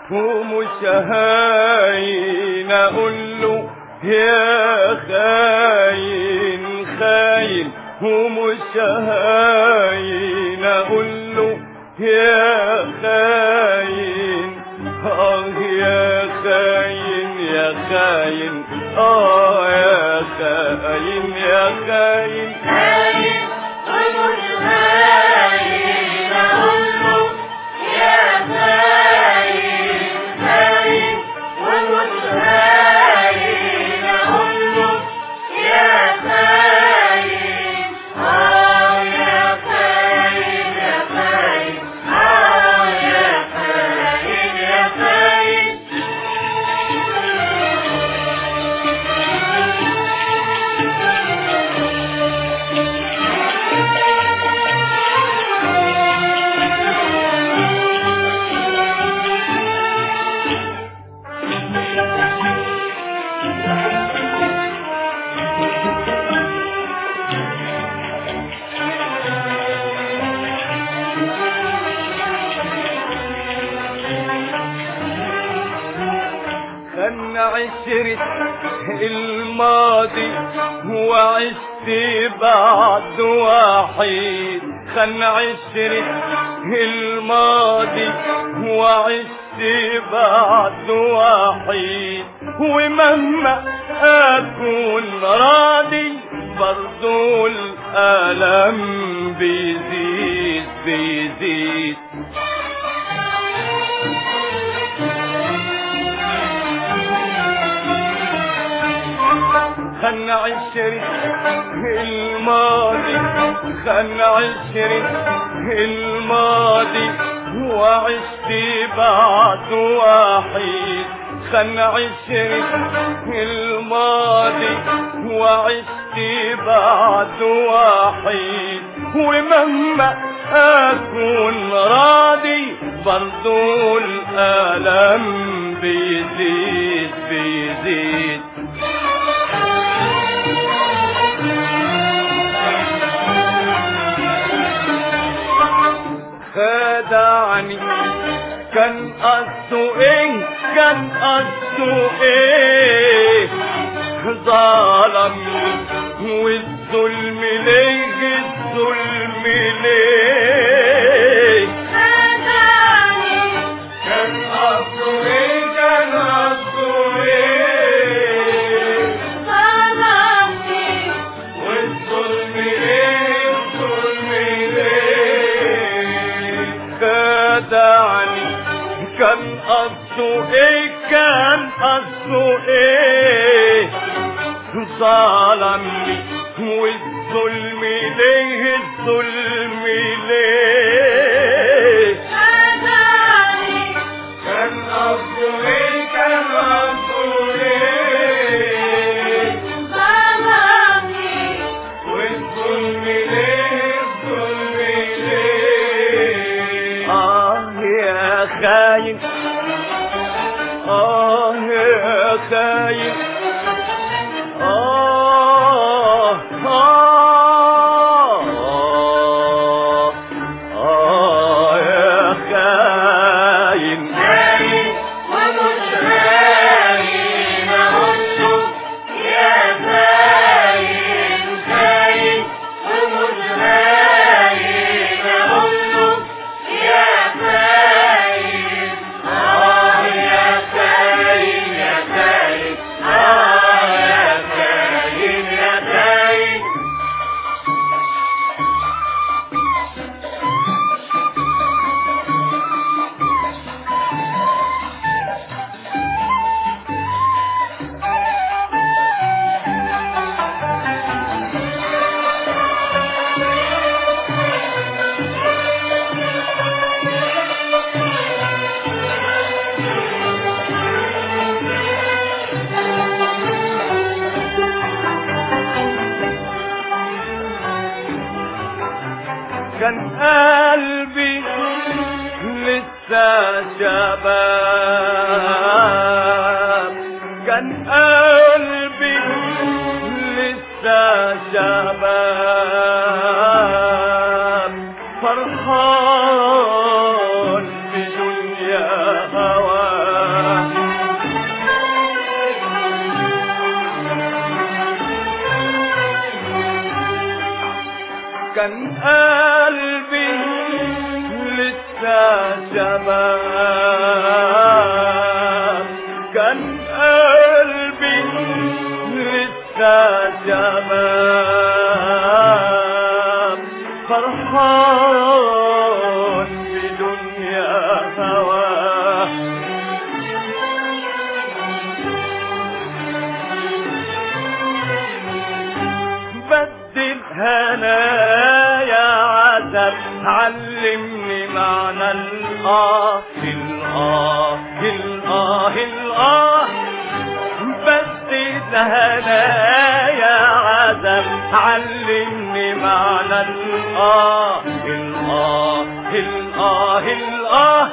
ومش هاين اقول له يا خاين خاين ومش هاين اقول له يا خاين اه يا خاين يا خاين اه يا خاين يا خاين خاين ومش خاين أقوله يا خاين خاين ومش خاين أقوله يا خاين آه يا خاين يا خاين آه يا خاين يا خاين خلنا عشرة الماضي وعشت بعد وحيد خلنا عشرة الماضي وعشت بعد وحيد ومهما أكون راضي برضو الألم بيزيد بيزيد خلنا عشرة الماضي خلنا عشرة الماضي وعشت بعد وحيد خلنا عشرة الماضي وعشت بعد وحيد ومهما أكون راضي برضو الألم بيزيد بيزيد خدعني كان قصده ايه كان قصده ايه ظلمني والظلم ليه الظلم ليه خدعني كان قصده ايه كان قصده ايه ظلمني والظلم ليه الظلم ليه خدعني كان قصده ايه كان قصده ايه ظلمني والظلم ليه الظلم ليه خدعني كان قصده ايه كان قصده ايه ظلمني والظلم ليه الظلم ليه آه يا خاين آه يا خاين آه آه آه يا خاين خاين ومش خاين أقوله يا خاين خاين ومش خاين أقوله يا خاين آه يا خاين يا خاين آه يا خاين يا خاين كان قلبي لسه شباب كان قلبي لسه شباب فرحان بدنيا هواه الشباب فرحان بدنيا هواه بدل هنايا عذب علمني معنى الآه الآه الآه الآه بدل هنايا عذب علمني معنى الآه الآه الآه الآه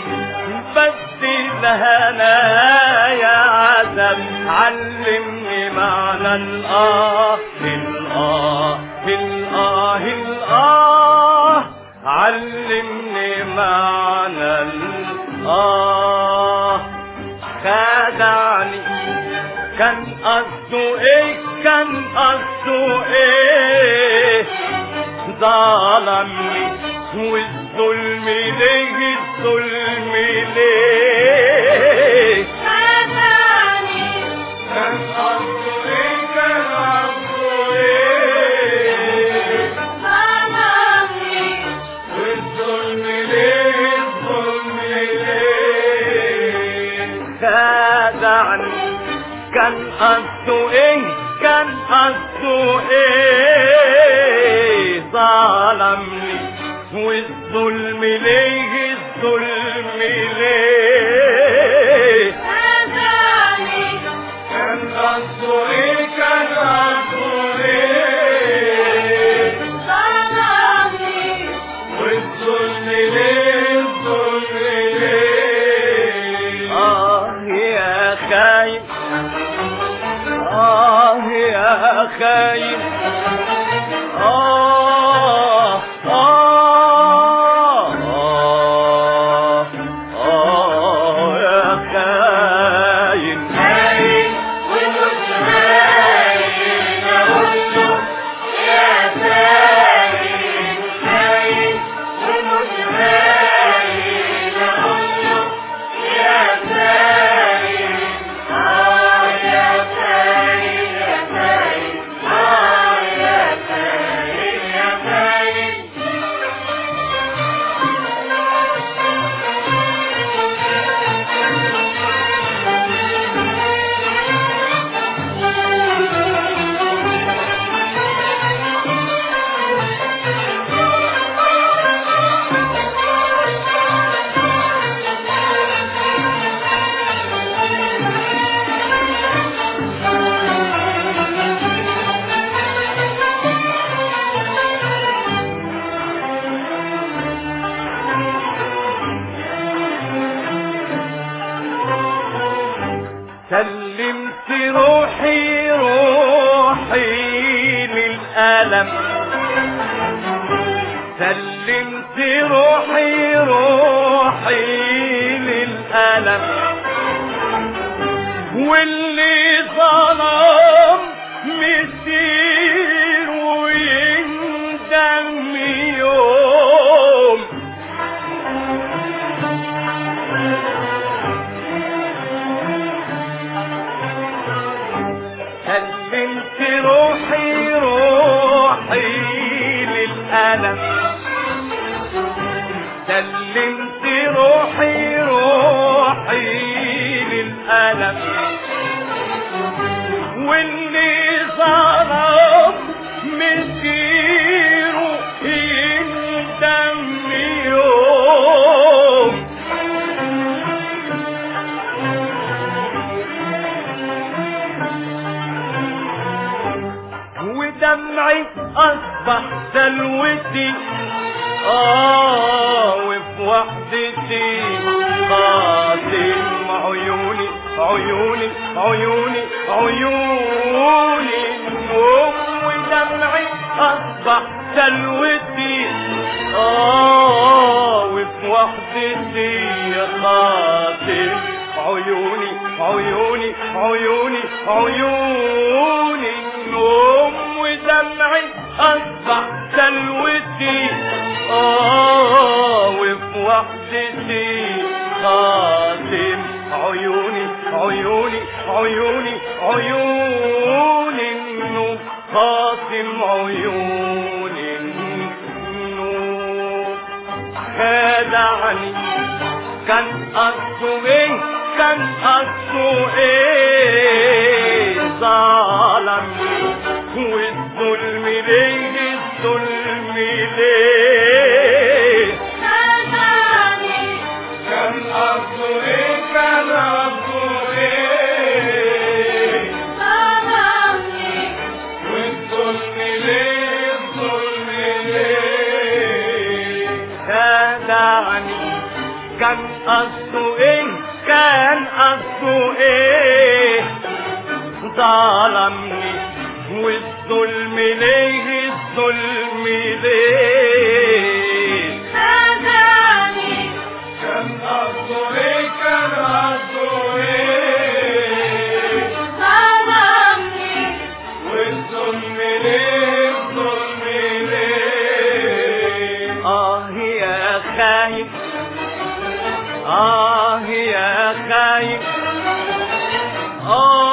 بدل هنايا عذب علمني معنى الآه الآه الآه الآه علمني معنى الآه خدعني كان قصده ايه كان قصده ايه ظلمني والظلم ليه الظلم ليه خدعني كان قصده ايه كان قصده ايه ظلمني والظلم ليه الظلم ليه خدعني كان قصده ايه كان قصده ايه ظلمني والظلم ليه الظلم ليه خدعني كان قصده ايه كان قصده ايه ظلمني والظلم ليه الظلم ليه آه يا خاين آه يا خاين آه آه آه آه يا خاين خاين ومش خاين أقوله يا خاين خاين ومش خاين أقوله يا خاين آه يا خاين يا خاين آه يا خاين يا خاين سلمت روحي روحي للألم سلمت روحي روحي للألم واللي ظلم مسير ويندم يوم سلمت روحي روحي للألم سلمت روحي روحي للألم واللي ظلم مسيره يندم يوم ودمعي اصبح سلوتي اه وفي وحدتي خاتم عيوني عيوني عيوني عيوني النوم ودمعي اصبح سلوتي اه وفي وحدتي خاتم عيوني عيوني عيوني عيوني النوم ودمعي اصبح سلوتي اه وفي وحدتي خاتم عيوني عيوني عيوني عيوني النوم خاصم عيون النور خدعني كان قصده ايه كان قصده ايه ظلمني والظلم ليه الظلم ليه خدعني كان قصده ايه كان قصده ايه ظلمني والظلم ليه الظلم ليه خدعني كان قصده ايه كان قصده ايه ظلمني والظلم ليه الظلم ليه خدعني كان قصده ايه كان قصده ايه ظلمني والظلم ليه الظلم ليه آه يا خايف آه يا خايف آه